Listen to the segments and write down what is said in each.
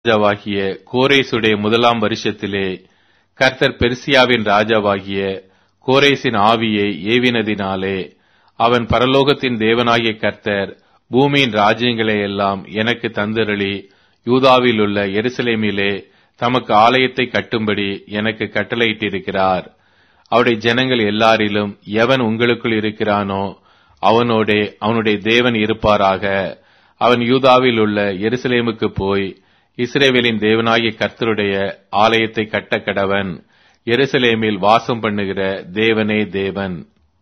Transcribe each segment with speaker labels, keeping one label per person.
Speaker 1: ராஜாவாகிய கோரேசுடைய முதலாம் வருஷத்திலே கர்த்தர் பெர்சியாவின் ராஜாவாகிய கோரேசின் ஆவியை ஏவினதினாலே அவன் பரலோகத்தின் தேவனாகிய கர்த்தர் பூமியின் ராஜ்யங்களை எல்லாம் எனக்கு தந்தருளி யூதாவில் உள்ள எருசலேமிலே தமக்கு ஆலயத்தை கட்டும்படி எனக்கு கட்டளையிட்டிருக்கிறார் அவருடைய ஜனங்கள் எல்லாரிலும் எவன் உங்களுக்குள் இருக்கிறானோ அவனோடே அவனுடைய தேவன் இருப்பாராக அவன் யூதாவில் உள்ள எருசலேமுக்கு போய் இஸ்ரேவேலின் தேவனாகிய கர்த்தருடைய ஆலயத்தை கட்ட கடவன் எருசலேமில் வாசம் பண்ணுகிற தேவனே தேவன்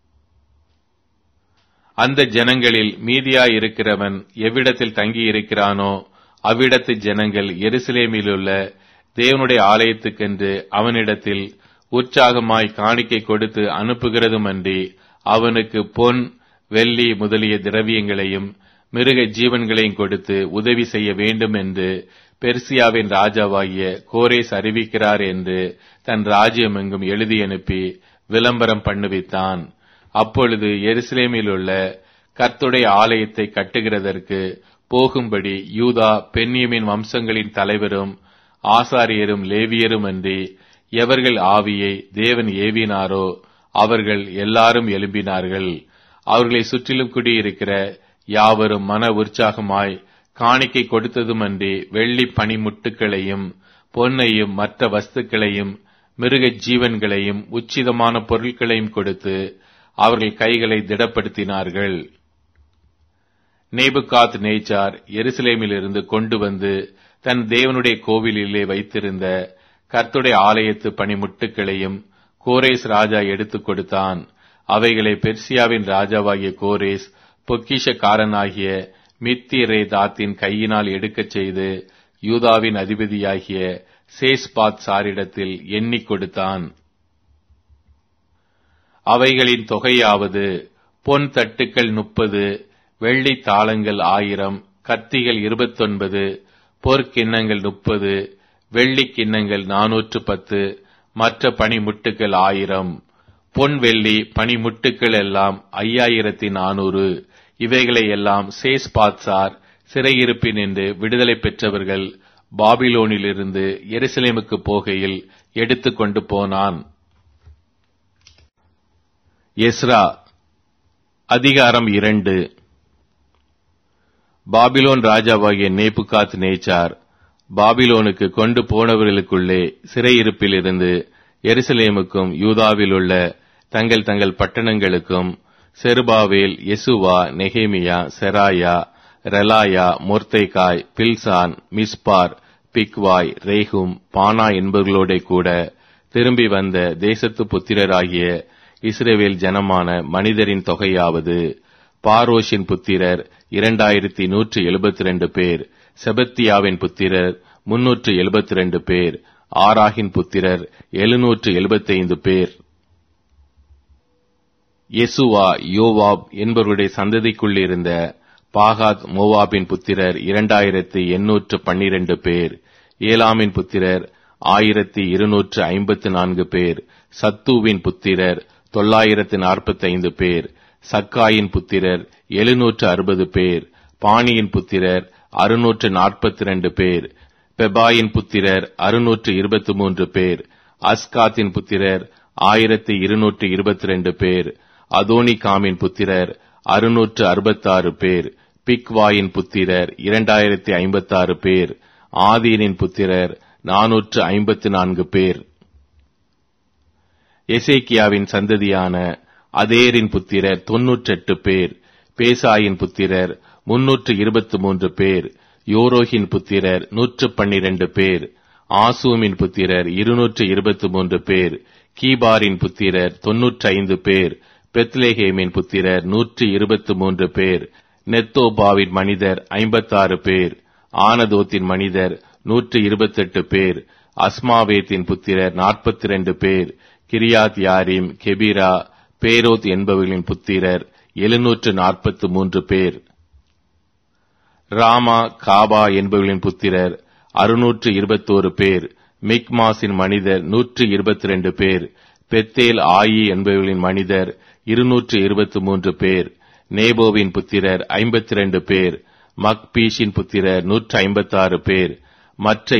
Speaker 1: அந்த ஜனங்களில் மீதியாய் இருக்கிறவன் எவ்விடத்தில் தங்கி இருக்கிறானோ அவ்விடத்து ஜனங்கள் எருசலேமிலுள்ள தேவனுடைய ஆலயத்துக்கென்று அவனிடத்தில் உற்சாகமாய் காணிக்கை கொடுத்து அனுப்புகிறதுமன்றி அவனுக்கு பொன் வெள்ளி முதலிய திரவியங்களையும் மிருக ஜீவன்களையும் கொடுத்து உதவி செய்ய வேண்டும் என்று பெர்சியாவின் ராஜாவாகிய கோரேஸ் அறிவிக்கிறார் என்று தன் ராஜ்யம் எங்கும் எழுதி அனுப்பி விளம்பரம் பண்ணுவித்தான் அப்பொழுது எருசலேமில் உள்ள கர்த்துடைய ஆலயத்தை கட்டுகிறதற்கு போகும்படி யூதா பென்யமின் வம்சங்களின் தலைவரும் ஆசாரியரும் லேவியரும் அன்றி எவர்கள் ஆவியை தேவன் ஏவினாரோ அவர்கள் எல்லாரும் எழும்பினார்கள் அவர்களை சுற்றிலும் குடியிருக்கிற யாவரும் மன உற்சாகமாய் காணிக்கை கொடுத்ததுமன்றி வெள்ளி பனிமுட்டுகளையும் பொன்னையும் மற்ற வஸ்துக்களையும் மிருக ஜீவன்களையும் உச்சிதமான பொருட்களையும் கொடுத்து அவர்கள் கைகளை திடப்படுத்தினார்கள் நேபுகாத் நேச்சார் எருசலேமிலிருந்து கொண்டு வந்து தன் தேவனுடைய கோவிலிலே வைத்திருந்த கர்த்துடைய ஆலயத்து பனிமுட்டுகளையும் கோரேஸ் ராஜா எடுத்துக் கொடுத்தான் அவைகளை பெர்சியாவின் ராஜாவாகிய கோரேஸ் பொக்கிஷக்காரனாகிய மித்திரே தாத்தின் கையினால் எடுக்கச் செய்து யூதாவின் அதிபதியாகிய சேஸ்பாத் சாரிடத்தில் எண்ணிக் கொடுத்தான் அவைகளின் தொகையாவது பொன் தட்டுக்கள் முப்பது வெள்ளி தாளங்கள் ஆயிரம் கத்திகள் இருபத்தொன்பது பொற்கிண்ணங்கள் முப்பது வெள்ளி கிண்ணங்கள் நாநூற்று பத்து மற்ற பனிமுட்டுக்கள் ஆயிரம் பொன் வெள்ளி பனிமுட்டுக்கள் எல்லாம் ஐயாயிரத்தி நானூறு இவைகளை எல்லாம் சேஸ் பாத்சார் சிறையிருப்பின் என்று விடுதலை பெற்றவர்கள் பாபிலோனிலிருந்து எருசலேமுக்கு போகையில் எடுத்துக்கொண்டு போனான் எஸ்ரா அதிகாரம் இரண்டு பாபிலோன் ராஜாவாகிய நேபுகாத் நேச்சார் பாபிலோனுக்கு கொண்டு போனவர்களுக்குள்ளே சிறையிருப்பிலிருந்து எருசலேமுக்கும் யூதாவில் உள்ள தங்கள் தங்கள் பட்டணங்களுக்கும் செருபாவேல் யெசுவா நெகேமியா Seraiah Reelaiah Mordecai Bilshan Mispar Bigvai Rehum Baanah என்பவர்களோட கூட திரும்பி வந்த தேசத்து புத்திரராகிய இஸ்ரேவேல் ஜனமான மனிதரின் தொகையாவது பாரோஷின் புத்திரர் இரண்டாயிரத்தி நூற்றி எழுபத்தி ரெண்டு பேர் செபத்தியாவின் புத்திரர் முன்னூற்று எழுபத்தி ரெண்டு பேர் ஆராகின் புத்திரர் எழுநூற்று எழுபத்தைந்து பேர் யெசுவா யோவாப் என்பவருடைய சந்ததிக்குள்ளிருந்த பாகாத் மோவாபின் புத்திரர் இரண்டாயிரத்தி எண்ணூற்று பன்னிரண்டு பேர் ஏலாமின் புத்திரர் ஆயிரத்தி இருநூற்று ஐம்பத்து நான்கு பேர் சத்துவின் புத்திரர் தொள்ளாயிரத்து நாற்பத்தி ஐந்து பேர் சக்காயின் புத்திரர் எழுநூற்று அறுபது பேர் பாணியின் புத்திரர் அறுநூற்று நாற்பத்தி ரெண்டு பேர் பெபாயின் புத்திரர் அறுநூற்று இருபத்தி மூன்று பேர் அஸ்காத்தின் புத்திரர் ஆயிரத்தி இருநூற்று இருபத்தி ரெண்டு பேர் அதோனிகாமின் புத்திரர் அறுநூற்று அறுபத்தாறு பேர் பிக்வாயின் புத்திரர் இரண்டாயிரத்தி ஐம்பத்தாறு பேர் ஆதீனின் புத்திரர் நாநூற்று ஐம்பத்து நான்கு பேர் எசேக்கியாவின் சந்ததியான அதேரின் புத்திரர் தொன்னூற்றெட்டு பேர் பேசாயின் புத்திரர் முன்னூற்று இருபத்தி மூன்று பேர் யோரோகின் புத்திரர் நூற்று பன்னிரண்டு பேர் ஆசூமின் புத்திரர் இருநூற்று இருபத்தி மூன்று பேர் கீபாரின் புத்திரர் தொன்னூற்றி ஐந்து பேர் பெத்லேஹேமின் புத்திரர் நூற்றி இருபத்தி மூன்று பேர் நெத்தோபாவின் மனிதர் ஐம்பத்தாறு பேர் ஆனதோத்தின் மனிதர் நூற்று இருபத்தெட்டு பேர் அஸ்மாவேத்தின் புத்திரர் நாற்பத்தி ரெண்டு பேர் கிரியாத் யாரிம் கெபிரா பேரோத் என்பவர்களின் புத்திரர் எழுநூற்று நாற்பத்தி மூன்று பேர் ராமா காபா என்பவர்களின் புத்திரர் அறுநூற்று இருபத்தோரு பேர் மிக்மாஸின் மனிதர் நூற்று இருபத்தி ரெண்டு பேர் பெத்தேல் ஆயி என்பவர்களின் மனிதர் இருநூற்று இருபத்தி மூன்று பேர் நேபோவின் புத்திரர் ஐம்பத்தி ரெண்டு பேர் மக்பீஷின் புத்திரர் நூற்று ஐம்பத்தாறு பேர் மற்ற